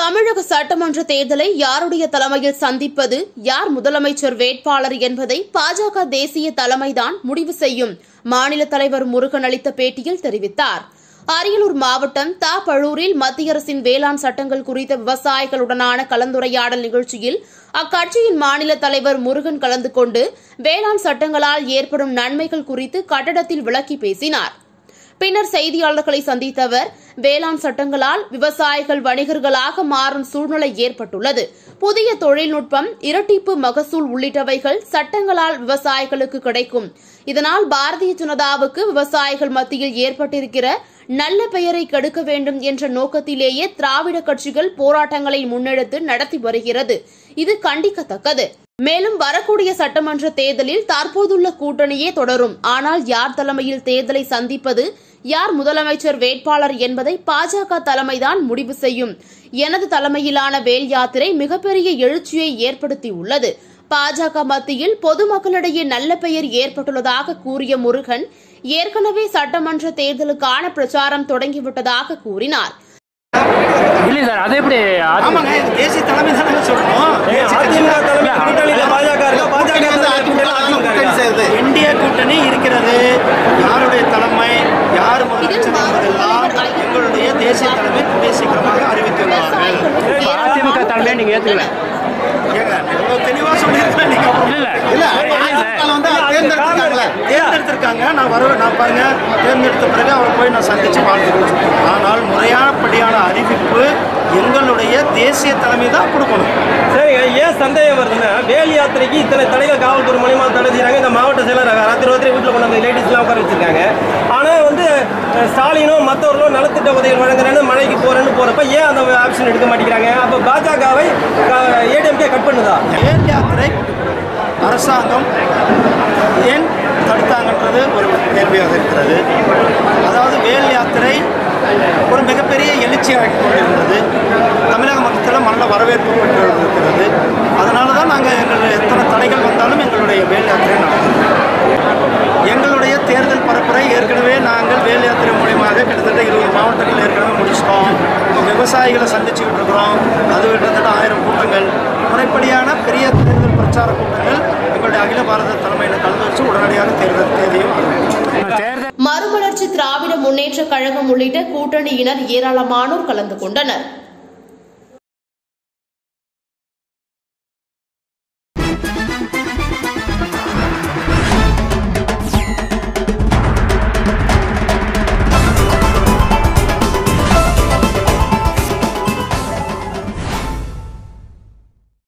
தமிழக சட்டமன்ற தேர்தலை யாருடைய தலைமையில் சந்திப்பது யார் முதலமைச்சர் வேட்பாளர் என்பதை பாஜக தேசிய தலைமைதான் முடிவு செய்யும் மாநில தலைவர் முருகன் அளித்த பேட்டியில் தெரிவித்தார் அரியலூர் மாவட்டம் தா பழூரில் மத்திய அரசின் வேளாண் சட்டங்கள் குறித்த விவசாயிகளுடனான கலந்துரையாடல் நிகழ்ச்சியில் அக்கட்சியின் மாநில தலைவர் முருகன் கலந்து கொண்டு வேளாண் சட்டங்களால் ஏற்படும் நன்மைகள் குறித்து கட்டடத்தில் விளக்கி பேசினார் பின்னர் செய்தியாளர்களை சந்தித்த அவர் வேளாண் சட்டங்களால் விவசாயிகள் வணிகர்களாக மாறும் சூழ்நிலை ஏற்பட்டுள்ளது புதிய தொழில்நுட்பம் இரட்டிப்பு மகசூல் உள்ளிட்டவைகள் சட்டங்களால் விவசாயிகளுக்கு கிடைக்கும் இதனால் பாரதிய ஜனதாவுக்கு விவசாயிகள் மத்தியில் ஏற்பட்டிருக்கிற நல்ல பெயரை கெடுக்க வேண்டும் என்ற நோக்கத்திலேயே திராவிட கட்சிகள் போராட்டங்களை முன்னெடுத்து நடத்தி வருகிறது இது கண்டிக்கத்தக்கது மேலும் வரக்கூடிய சட்டமன்ற தேர்தலில் தற்போதுள்ள கூட்டணியே தொடரும் ஆனால் யார் தலைமையில் தேர்தலை சந்திப்பது யார் முதலமைச்சர் வேட்பாளர் என்பதை பாஜக தலைமைதான் முடிவு செய்யும் எனது தலைமையிலான வேல் யாத்திரை மிகப்பெரிய எழுச்சியை ஏற்படுத்தியுள்ளது பாஜக மத்தியில் பொதுமக்களிடையே நல்ல பெயர் ஏற்பட்டுள்ளதாக கூறிய முருகன் ஏற்கனவே சட்டமன்ற தேர்தலுக்கான பிரச்சாரம் தொடங்கிவிட்டதாக கூறினார் இல்லை சார் அது எப்படி அது- ஆமாங்க இது தேசிய தலைமை தானே சொல்லணும் அதிமுக தலைமை கூட்டணியில பாஜக இருக்கா பாஜக தலைமை கூட்டணியில அதிமுக இருக்கா என்டிஏ கூட்டணி இருக்கிறது யாருடைய தலைமை யார் முதலமைச்சர் என்பதெல்லாம் எங்களுடைய தேசிய தலைமை கூடிய சீக்கிரமாக அறிவித்துள்ளார்கள் இப்ப அதிமுக தலைமையை நீங்க ஏத்துக்கல ஏங்க இவ்வளவு தெளிவா சொல்லியிருக்கேன் நீங்க இல்ல இல்ல இல்ல வந்து தேர்ந்தெடுத்திருக்காங்களே தேர்ந்தெடுத்திருக்காங்க நான் வருவேன் நான் பாருங்க தேர்ந்தெடுத்த பிறகு அவரை போய் நான் சந்திச்சு வாழ்த்துக்கிறேன் ஆனால் முறையானபடியான அறிவிப்பு எங்களுடைய தேசிய தலைமை தான் கொடுக்கணும் சரிங்க ஏன் சந்தேகம் வருதுன்னா வேல் யாத்திரைக்கு இத்தனை தடைகள் காவல்துறை மூலியமா தடை செய்றாங்க இந்த மாவட்ட செயலர் ராத்திரி ராத்திரி வீட்டில் கொண்டு வந்து லேடிஸ்லாம் உட்கார வச்சிருக்காங்க ஆனால் வந்து அஹ், ஸ்டாலினும் மற்றவர்களும் நலத்திட்ட உதவிகள் வழங்குறேன்னு மழைக்கு போறேன்னு போறப்ப ஏன் அந்த ஆப்ஷன் எடுக்க மாட்டேங்கிறாங்க அப்போ பாஜகவை ஏடிஎம்கே கட் பண்ணுதா வேல் யாத்திரை அரசாங்கம் ஏன் தடுத்தாங்கன்றது ஒரு கேள்வியாக இருக்கிறது அதாவது வேல் யாத்திரை ஒரு மிகப்பெரிய எழுச்சியாக கொண்டிருந்தது தமிழக மக்களிடம் நல்ல வரவேற்பு பெற்று இருக்கிறது அதனால தான் நாங்கள் எங்களுடைய எத்தனை தடைகள் வந்தாலும் எங்களுடைய வேல் யாத்திரை நடத்துகிறோம் எங்களுடைய தேர்தல் பரப்புரை ஏற்கனவே நாங்கள் வேல் யாத்திரை மூலியமாக கிட்டத்தட்ட இருபது மாவட்டங்கள் ஏற்கனவே முடிச்சிட்டோம் விவசாயிகளை சந்திச்சுக்கிட்டு இருக்கிறோம் அது கிட்டத்தட்ட ஆயிரம் கூட்டங்கள் முறைப்படியான பெரிய தேர்தல் பிரச்சார கூட்டங்கள் எங்களுடைய அகில பாரத தலைமையில் கலந்து வச்சு உடனடியாக தேர்தல் தேதியும் அறிவிச்சிட்டோம். தேர்தல் மறுமலர்ச்சி திராவிட முன்னேற்ற கழகம் உள்ளிட்ட கூட்டணியினர் ஏராளமானோர் கலந்து கொண்டனர்